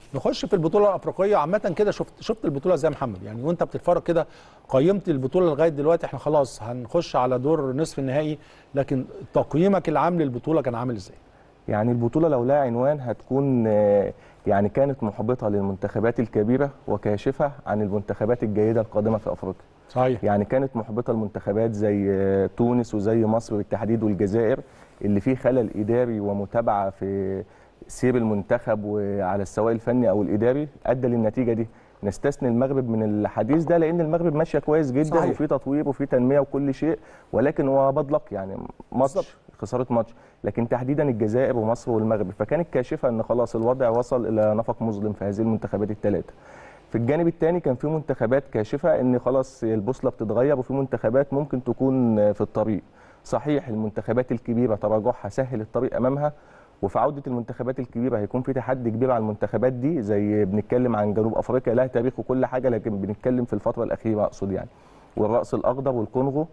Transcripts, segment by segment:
نخش في البطوله الافريقيه عامه كده شفت شفت البطوله ازاي يا محمد يعني وانت بتتفرج كده قيمت البطوله لغايه دلوقتي احنا خلاص هنخش على دور نصف النهائي لكن تقييمك العام للبطوله كان عامل ازاي يعني البطولة لو لها عنوان هتكون آه، يعني كانت محبطة للمنتخبات الكبيرة وكاشفة عن المنتخبات الجيدة القادمة في أفريقيا صحيح يعني كانت محبطة المنتخبات زي آه، تونس وزي مصر بالتحديد والجزائر اللي فيه خلل إداري ومتابعة في سير المنتخب وعلى السواء الفني أو الإداري أدى للنتيجة دي نستثني المغرب من الحديث ده لأن المغرب ماشية كويس جدا صحيح. وفي تطوير وفي تنمية وكل شيء ولكن هو باد لك يعني بالظبط. ماتش خساره ماتش لكن تحديدا الجزائر ومصر والمغرب فكانت كاشفه ان خلاص الوضع وصل الى نفق مظلم في هذه المنتخبات الثلاثه في الجانب الثاني كان في منتخبات كاشفه ان خلاص البوصله بتتغير وفي منتخبات ممكن تكون في الطريق صحيح المنتخبات الكبيره تراجعها سهل الطريق امامها وفي عوده المنتخبات الكبيره هيكون في تحدي كبير على المنتخبات دي زي بنتكلم عن جنوب افريقيا لها تاريخ وكل حاجه لكن بنتكلم في الفتره الاخيره اقصد يعني والراس الاخضر والكونغو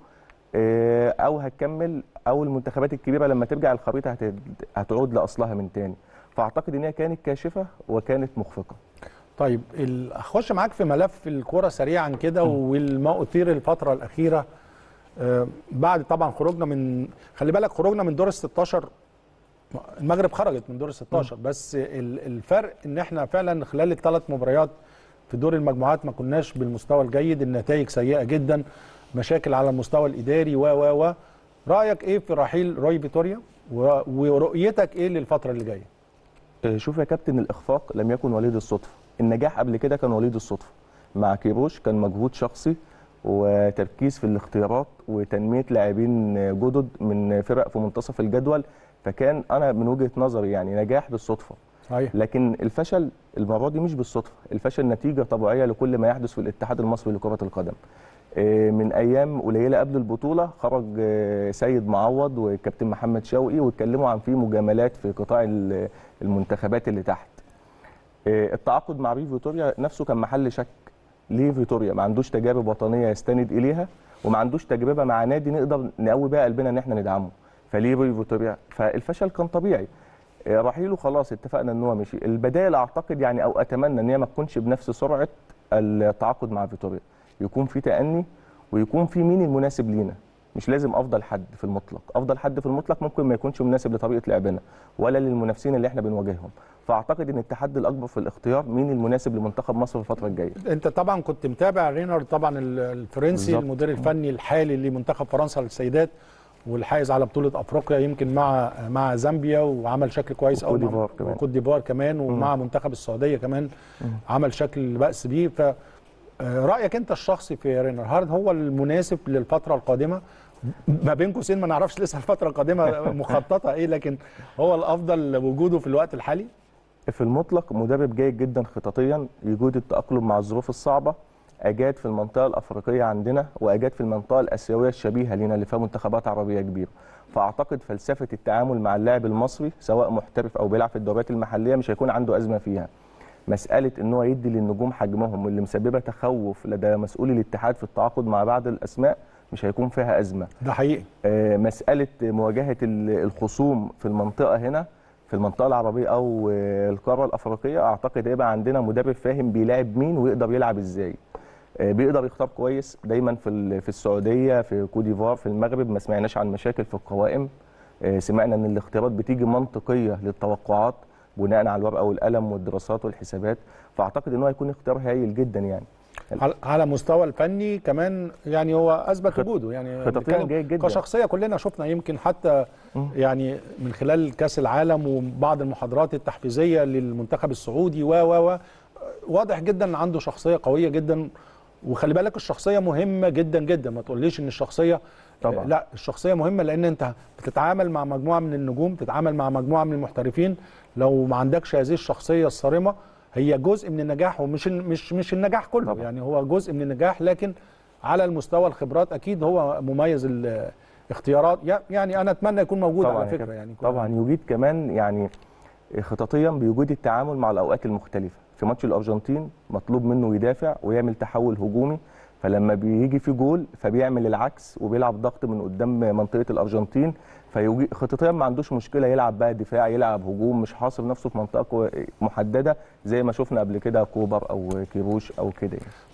آه، او هتكمل او المنتخبات الكبيره لما ترجع الخريطه هت- هتعود لاصلها من تاني فاعتقد ان هي كانت كاشفه وكانت مخفقه طيب ال- اخش معاك في ملف الكرة سريعا كده والما اثير الفتره الاخيره آه، بعد طبعا خروجنا من خلي بالك خروجنا من دور ال 16 المغرب خرجت من دور ال 16 بس ال- الفرق ان احنا فعلا خلال الثلاث مباريات في دور المجموعات ما كناش بالمستوى الجيد النتائج سيئه جدا مشاكل على المستوى الاداري و و و رايك ايه في رحيل روي فيتوريا و- ورؤيتك ايه للفتره اللي جايه آه، شوف يا كابتن الاخفاق لم يكن وليد الصدفه النجاح قبل كده كان وليد الصدفه مع كيروش كان مجهود شخصي وتركيز في الاختيارات وتنميه لاعبين جدد من فرق في منتصف الجدول فكان انا من وجهه نظري يعني نجاح بالصدفه صحيح لكن الفشل المره دي مش بالصدفه الفشل نتيجه طبيعيه لكل ما يحدث في الاتحاد المصري لكره القدم آه، من ايام قليله قبل البطوله خرج آه، سيد معوض والكابتن محمد شوقي واتكلموا عن في مجاملات في قطاع ال- المنتخبات اللي تحت آه، التعاقد مع ريف فيتوريا نفسه كان محل شك ليه فيتوريا ما عندوش تجارب وطنيه يستند اليها وما عندوش تجربه مع نادي نقدر نقوي بيها قلبنا ان احنا ندعمه فليه ريف فيتوريا فالفشل كان طبيعي آه، رحيله خلاص اتفقنا ان هو مشي البدائل اعتقد يعني او اتمنى ان هي ما تكونش بنفس سرعه التعاقد مع فيتوريا يكون في تأني ويكون في مين المناسب لينا مش لازم افضل حد في المطلق افضل حد في المطلق ممكن ما يكونش مناسب لطريقه لعبنا ولا للمنافسين اللي احنا بنواجههم فاعتقد ان التحدي الاكبر في الاختيار مين المناسب لمنتخب مصر في الفتره الجايه انت طبعا كنت متابع رينارد طبعا ال- الفرنسي بالظبط. المدير الفني الحالي لمنتخب فرنسا للسيدات والحائز على بطوله افريقيا يمكن مع مع زامبيا وعمل شكل كويس وكوت قوي ديفوار كمان. وكوت ديفوار كمان ومع منتخب السعوديه كمان عمل شكل بأس بيه ف آه، رايك انت الشخصي في رينارد هل هو المناسب للفتره القادمه ما بين قوسين ما نعرفش لسه الفتره القادمه مخططه ايه لكن هو الافضل وجوده في الوقت الحالي في المطلق مدرب جيد جدا خططيا يجود التأقلم مع الظروف الصعبة أجاد في المنطقة الأفريقية عندنا وأجاد في المنطقة الآسيوية الشبيهة لنا اللي فيها منتخبات عربية كبيرة فأعتقد فلسفة التعامل مع اللاعب المصري سواء محترف أو بيلعب في الدوريات المحلية مش هيكون عنده أزمة فيها مسألة إن هو يدي للنجوم حجمهم واللي مسببة تخوف لدى مسؤولي الاتحاد في التعاقد مع بعض الأسماء مش هيكون فيها أزمة ده حقيقي آه، مسألة مواجهة ال- الخصوم في المنطقة هنا في المنطقة العربية أو آه، القارة الأفريقية أعتقد هيبقى عندنا مدرب فاهم بيلاعب مين ويقدر يلعب إزاي آه، بيقدر يختار كويس دايما في ال- في السعودية في كوت ديفوار في المغرب ما سمعناش عن مشاكل في القوائم آه، سمعنا ان الاختيارات بتيجي منطقية للتوقعات بناء على الورقة والقلم والدراسات والحسابات فأعتقد ان هو هيكون اختيار هايل جدا يعني على- على مستوى الفني كمان يعني هو اثبت خط- وجوده يعني خططيا بنتكلم جيد جدا. كشخصيه كلنا شفنا يمكن حتى يعني من خلال كاس العالم وبعض المحاضرات التحفيزيه للمنتخب السعودي و و و واضح جدا ان عنده شخصيه قويه جدا وخلي بالك الشخصيه مهمه جدا جدا ما تقوليش ان الشخصيه طبعا. لا الشخصيه مهمه لان انت بتتعامل مع مجموعه من النجوم تتعامل مع مجموعه من المحترفين لو ما عندكش هذه الشخصيه الصارمه هي جزء من النجاح ومش مش مش النجاح كله طبعا. يعني هو جزء من النجاح لكن على المستوى الخبرات اكيد هو مميز الاختيارات يعني انا اتمنى يكون موجود طبعا على يا فكره كابتن. يعني طبعا يجيد كمان يعني خططيا بيجود التعامل مع الاوقات المختلفه في ماتش الارجنتين مطلوب منه يدافع ويعمل تحول هجومي فلما بيجي في جول فبيعمل العكس وبيلعب ضغط من قدام منطقه الارجنتين فيجي خططيا ما عندوش مشكله يلعب بقى دفاع يلعب هجوم مش حاصر نفسه في منطقه كو- محدده زي ما شفنا قبل كده كوبر او كيروش او كده يعني.